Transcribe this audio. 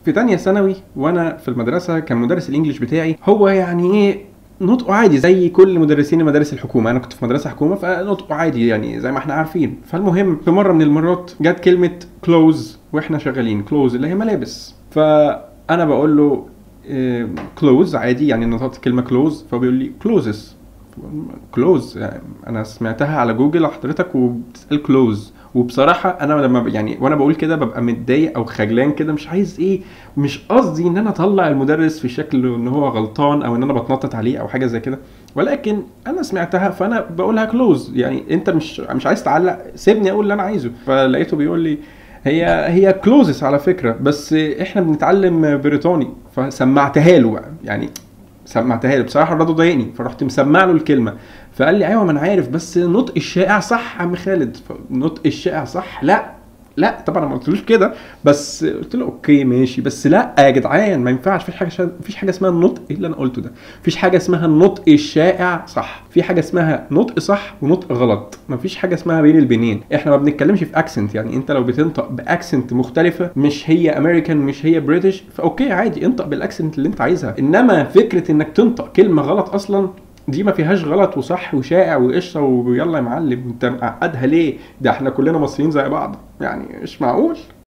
في تانية ثانوي وانا في المدرسه كان مدرس الانجليش بتاعي هو يعني ايه نطقه عادي زي كل مدرسين مدارس الحكومه انا كنت في مدرسه حكومه فنطقه عادي يعني زي ما احنا عارفين فالمهم في مره من المرات جت كلمه كلوز واحنا شغالين كلوز اللي هي ملابس فانا بقول له كلوز عادي يعني نطقت كلمه كلوز فبيقول لي كلوزز كلوز يعني انا سمعتها على جوجل حضرتك وبتسال كلوز وبصراحه انا لما ب- يعني وانا بقول كده ببقى متضايق او خجلان كده مش عايز ايه مش قصدي ان انا اطلع المدرس في شكل ان هو غلطان او ان انا بتنطط عليه او حاجه زي كده ولكن انا سمعتها فانا بقولها كلوز يعني انت مش مش عايز تعلق سيبني اقول اللي انا عايزه فلقيته بيقول لي هي هي كلوزس على فكره بس احنا بنتعلم بريطاني فسمعتها له بقى يعني سمعتها له بصراحه الراجل ضايقني فرحت مسمع له الكلمه فقال لي ايوه ما انا عارف بس نطق الشائع صح يا عم خالد نطق الشائع صح لا لا طبعا انا ما قلتلوش كده بس قلت له اوكي ماشي بس لا يا جدعان ما ينفعش في حاجه شا... فيش حاجه اسمها النطق ايه اللي انا قلته ده مفيش حاجه اسمها النطق الشائع صح في حاجه اسمها نطق صح ونطق غلط مفيش حاجه اسمها بين البنين احنا ما بنتكلمش في اكسنت يعني انت لو بتنطق باكسنت مختلفه مش هي امريكان مش هي بريتش فاوكي عادي انطق بالاكسنت اللي انت عايزها انما فكره انك تنطق كلمه غلط اصلا دي ما فيهاش غلط وصح وشائع وقشطه ويلا يا معلم انت معقدها ليه؟ ده احنا كلنا مصريين زي بعض يعني مش معقول